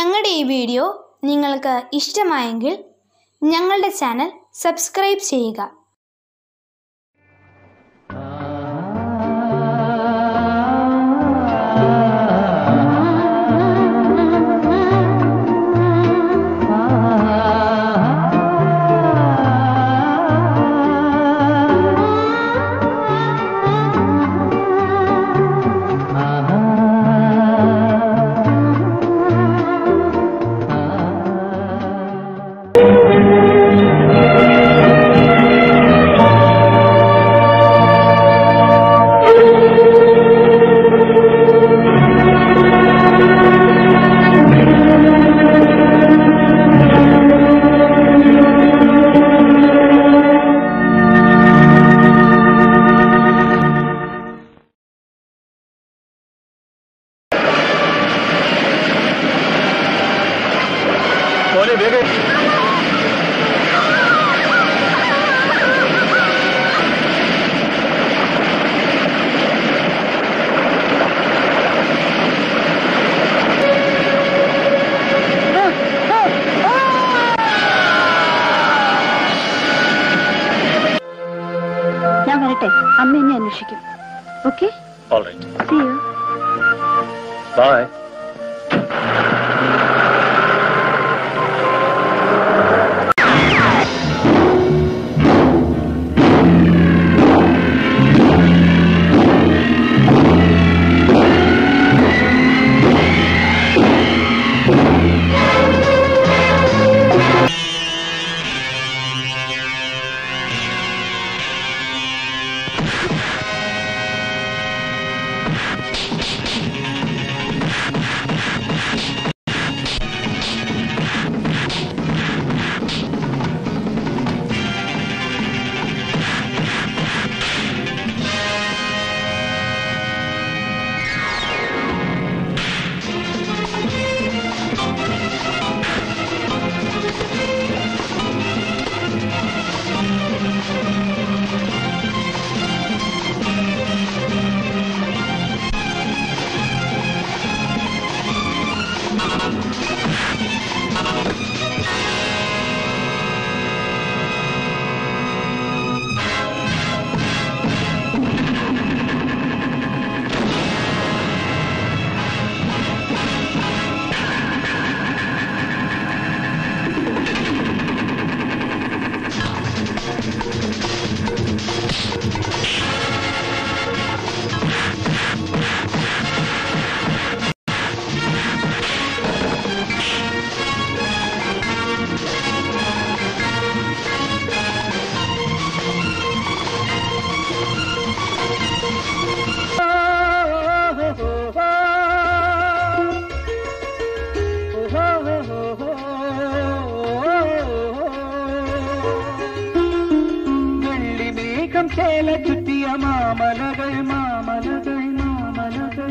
ഞങ്ങളുടെ ഈ വീഡിയോ നിങ്ങൾക്ക് ഇഷ്ടമായെങ്കിൽ ഞങ്ങളുടെ ചാനൽ സബ്സ്ക്രൈബ് ചെയ്യുക മോനെ വേഗം ഞാൻ വരട്ടെ അമ്മ എന്നെ അന്വേഷിക്കും okay all right see you bye വെള്ളിമേഘം ചേല ചുറ്റിയ മാമലകൾ മാമലകൾ മാമലകൾ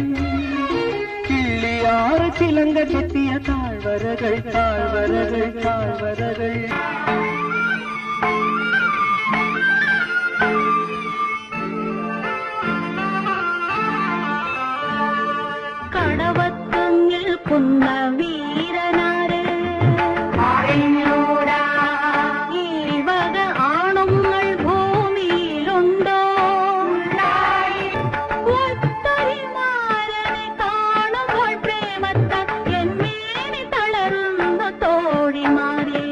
കിള്ളിയാറ് ചിലങ്ക ചെത്തിയ താഴ്വരകൾ താഴ്വരകൾ താഴ്വരകൾ കടവത്തങ്ങിൽ കുന്ന വീരനാര് ഈ വക ആണുങ്ങൾ ഭൂമിയിലുണ്ടോ ഉത്തരിമാരനെ കാണുമ്പോൾ പ്രേമത്താൽ എന്മേനി തളരുന്നു തോഴിമാരെ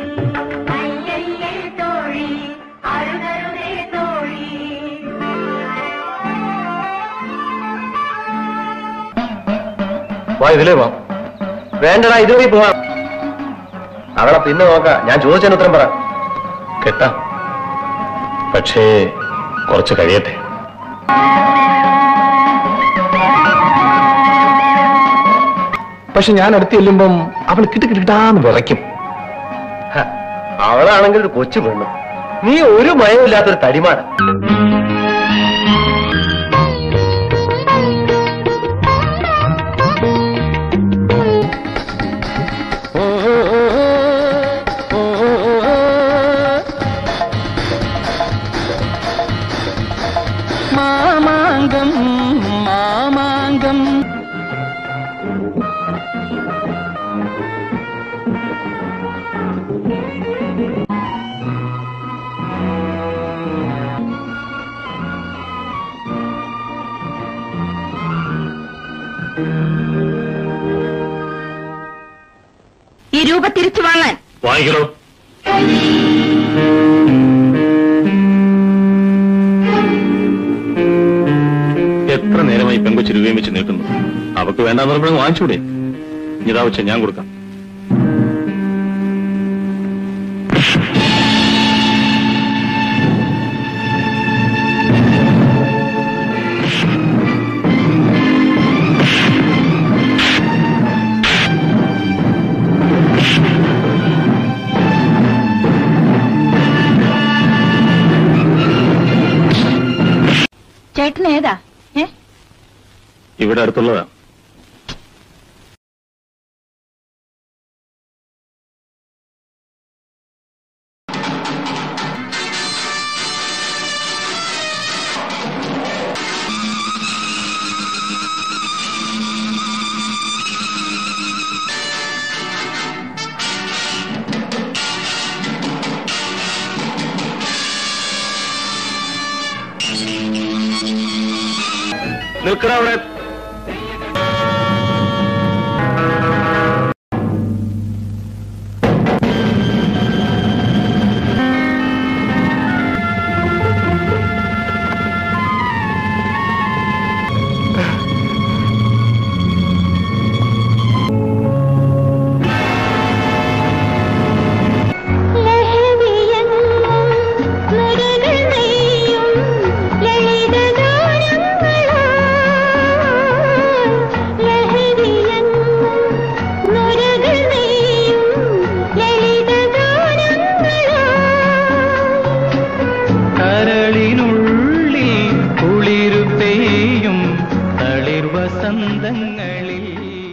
തോഴി അരുതരുതേ തോഴി വാ ഇതിലേ പോവാം വേണ്ടടാ ഇതുവഴി പോവാം അവളെ പിന്നെ നോക്കാം ഞാൻ ചോദിച്ചതിന് ഉത്തരം പറ കെട്ടാം പക്ഷേ കുറച്ച് കഴിയട്ടെ പക്ഷെ ഞാൻ അടുത്ത് ചെല്ലുമ്പം അവൾ കിട്ടി കിട്ടാന്ന് വിറയ്ക്കും അവളാണെങ്കിൽ ഒരു കൊച്ചു പെണ്ണു നീ ഒരു മയമില്ലാത്തൊരു തടിമാണ് മാമാങ്കം മാമാങ്കം വാങ്ങിക്കണോ എത്ര നേരമായി പെങ്കൊച്ച് രൂപയും വെച്ച് നീട്ടുന്നു അവക്ക് വേണ്ടാന്ന് പറയുമ്പോൾ വാങ്ങിച്ചൂടെ ഇതാ വെച്ച ഞാൻ കൊടുക്കാം ചേട്ടൻ ഏതാ ഏ ഇവിടെ അടുത്തുള്ളതാ നിൽക്കണ അവിടെ കരളിനുള്ളിൽ കുളിരു പെയ്യും തളിർ വസന്തങ്ങളിൽ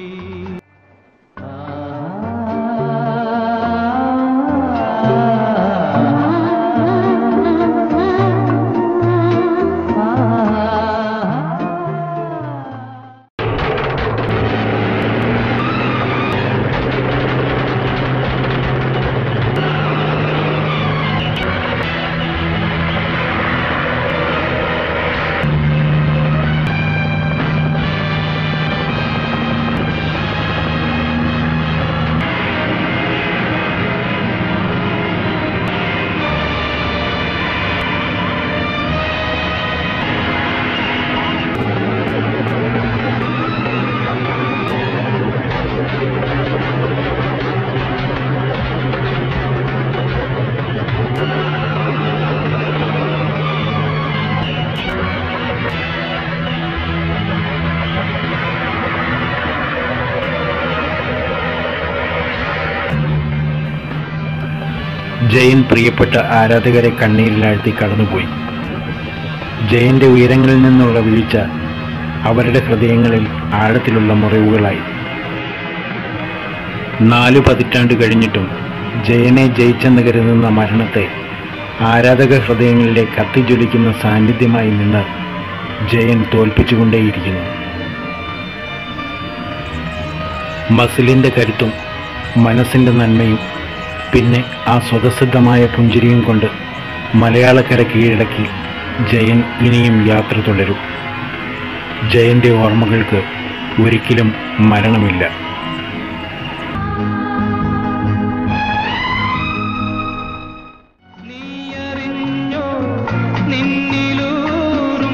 ജയൻ പ്രിയപ്പെട്ട ആരാധകരെ കണ്ണീരിലാഴ്ത്തി കടന്നുപോയി ജയന്റെ ഉയരങ്ങളിൽ നിന്നുള്ള വീഴ്ച അവരുടെ ഹൃദയങ്ങളിൽ ആഴത്തിലുള്ള മുറിവുകളായി നാലു പതിറ്റാണ്ട് കഴിഞ്ഞിട്ടും ജയനെ ജയിച്ചെന്ന് കരുതുന്ന മരണത്തെ ആരാധക ഹൃദയങ്ങളിലെ കത്തിജ്വലിക്കുന്ന സാന്നിധ്യമായി നിന്ന് ജയൻ തോൽപ്പിച്ചുകൊണ്ടേയിരിക്കുന്നു മസിലിന്റെ കരുത്തും മനസ്സിന്റെ നന്മയും പിന്നെ ആ സ്വതസിദ്ധമായ പുഞ്ചിരിയും കൊണ്ട് മലയാളക്കര കീഴടക്കി ജയൻ ഇനിയും യാത്ര തുടരും ജയന്റെ ഓർമ്മകൾക്ക് ഒരിക്കലും മരണമില്ല നീയറിഞ്ഞോ നിന്നിലൂറും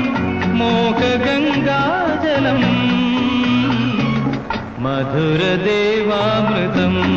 മോഹഗംഗാജലം മധുരദേവാമൃതം